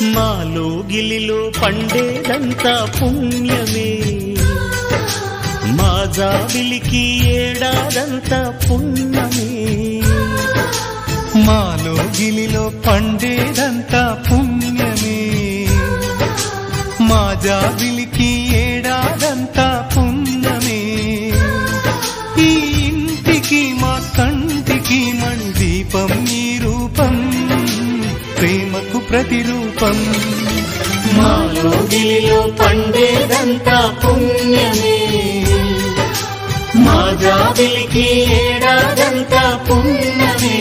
మాలో గిలిలో పండేదంతా పుణ్యమే మా జాబిలికి ఏడాదంతా పుణ్యమే మాలో గిలిలో పండేదంతా పుణ్యమే మా జాబిలికి ఏడాదంతా పుణ్యమే ఈ ఇంటికి మా కంటికి మణి దీపం ఈ రూపం ప్రేమకు ప్రతిరూపం మాలో గిలిలో పండేదంతా పుణ్యమే మా జాబిలికి ఏడాదంతా పుణ్యమే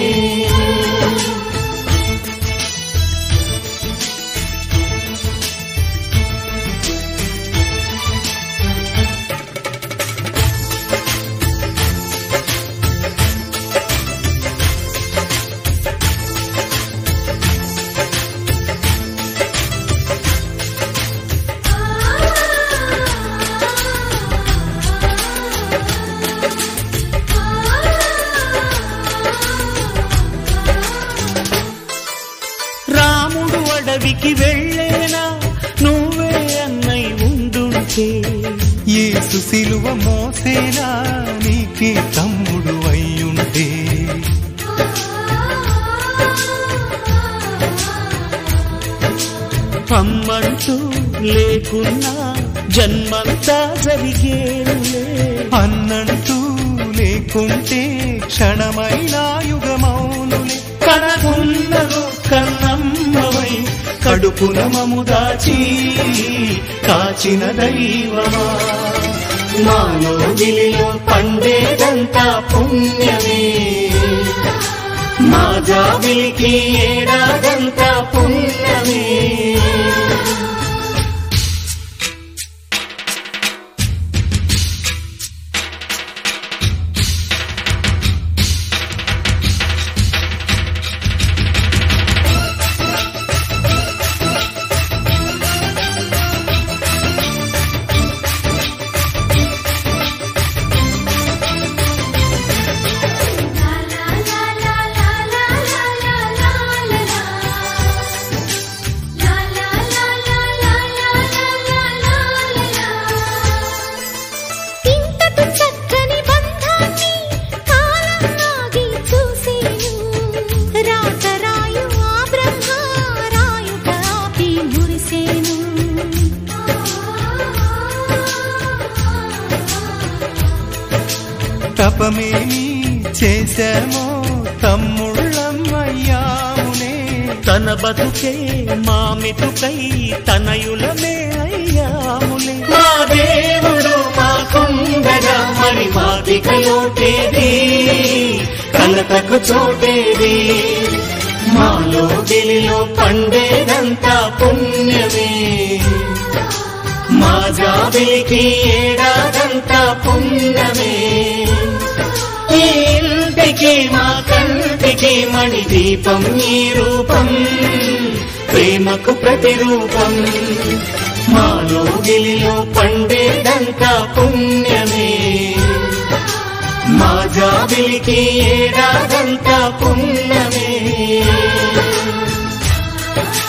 రాముడు అడవికి వెళ్ళేనా నువ్వే అన్నై ఉండుంటే ఏసు సిలువ మోసేనా నీకే తమ్ముడు అయ్యుంటే అమ్మంటూ లేకున్నా జన్మంతా జరిగేనులే అన్నంటూ లేకుంటే క్షణమైన యుగమౌనులే కనకున్నదో కన్నమ్మవై కడుపున మము దాచి కాచిన దైవమా మాలో గిలిలో పండేదంతా పుణ్యమే మా జాబిలికి ఏడాదంతా పుణ్యమే ఇంతటి చక్కని బంధాన్ని కాలం ఆగి చూసేను రాత రాయు ఆ బ్రహ్మ రాయుట ఆపి మురిసేను తపమేమి చేశామో తమ్ముళ్ళమ్మయ్యామునే తన బతుకే మామిటుకై తనయులమే అయ్యాములే మా దేవుడు మాకుండగా మరి మాదిక లోటేది కలతకు చోటేది మాలో గిలిలో పండేదంతా పుణ్యమే మా జాబిలికి ఏడాదంతా పుణ్యమే ఈ ఇంటికి మా కంటికి మణి దీపం ఈ రూపం ప్రేమకు ప్రతిరూపం మాలో గిలిలో పండేదంతా పుణ్యమే మా జాబిలికి ఏడాదంతా పుణ్యమే